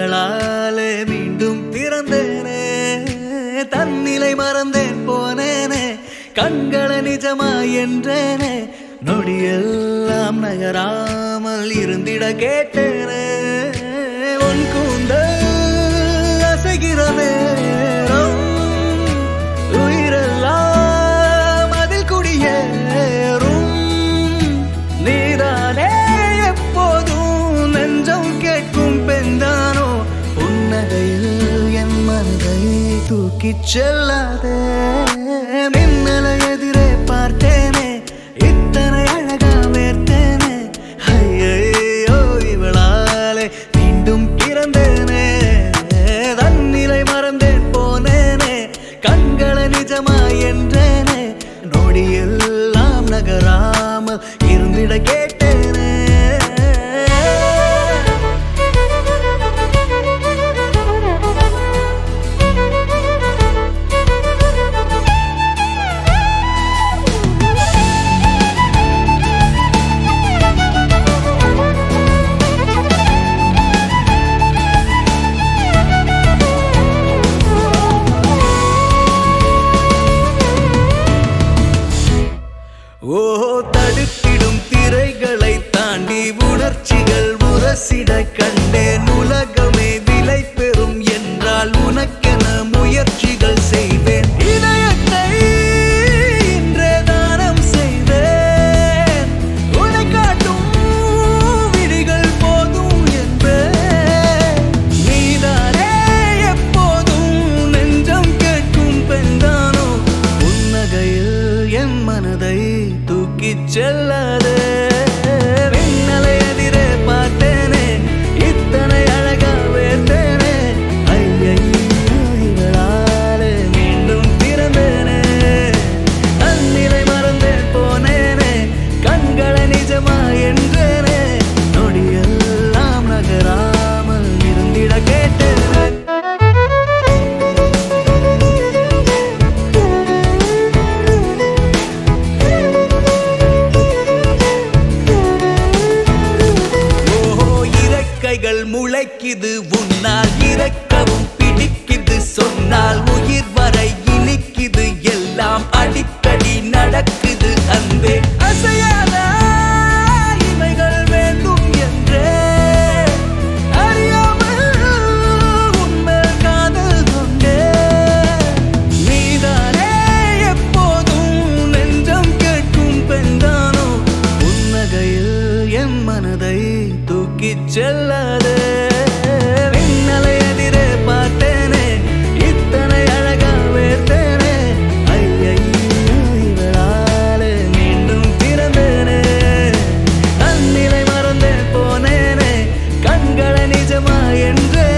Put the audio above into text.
இவளாலே மீண்டும் பிறந்தேனே தன்னிலை மறந்தேன் போனேனே கண்களை நிஜமா என்றேனே நொடியெல்லாம் நகராமல் இருந்திட கேட்டேனே உன் கூந்தல் அசைகிற நேரம் உயிரெல்லாம் அதில் குடியேறும் நீதானே எப்போதும் நெஞ்சம் கேட்கும் பெண்தானோ புன்னகையில் என் மனதை தூக்கிச் செல்லாதே மின்னலை எதிரே பார்த்தேனே இத்தனை அழகா வேர்த்தேனே ஐயோ இவளாலே மீண்டும் பிறந்தேனே தன்னிலை மறந்தேன் போனேனே கண்களை நிஜமா என்றேனே நொடியெல்லாம் நகராமல் இருந்திட கேட்டேனே ஓ தடுத்திடும் திரைகளை தாண்டி உணர்ச்சிகள் உரசிட கண்டேன் உலகமே விலை பெறும் என்றால் உனக்கென முயற்சிகள் செய்வேன் இதயத்தை இன்றே தானம் செய்வேன் உன்னை காட்டும் விழிகள் போதும் என்பேன் நீதானே எப்போதும் நெஞ்சம் கேட்கும் பெண்தானோ புன்னகையில் என் மனதை தூக்கிச் செல்லாதே மின்னலை எதிரே பார்த்தேனே இத்தனை அழகா வேர்த்தேனே ஐயையோ இவளாலே மீண்டும் பிறந்தேனே தன்னிலை மறந்தேன் போனேனே கண்களை நிஜமா என்றேனே நொடியெல்லாம் நகராமல் இருந்திட கேட்டேனே ஓஹோ இறக்கைகள் முளைக்குது உன்னால் இறக்கவும் பிடிக்குது சொன்னால் உயிர் வரை இனிக்குது எல்லாம் அடிக்கடி நடக்குது அன்பே அசையாத இமைகள் வேண்டும் என்றே அறியாமல் உன்மேல் காதல் கொண்டேன் நீதானே எப்போதும் நெஞ்சம் கேட்கும் பெண்தானோ புன்னகையில் என் மனதை தூக்கிச் செல்லாதே மின்னலை எதிரே பார்த்தேனே இத்தனை அழகா வேர்த்தேனே ஐயையோ இவளாலே மீண்டும் பிறந்தேனே தன்னிலை மறந்தேன் போனேனே கண்களை நிஜமா என்றே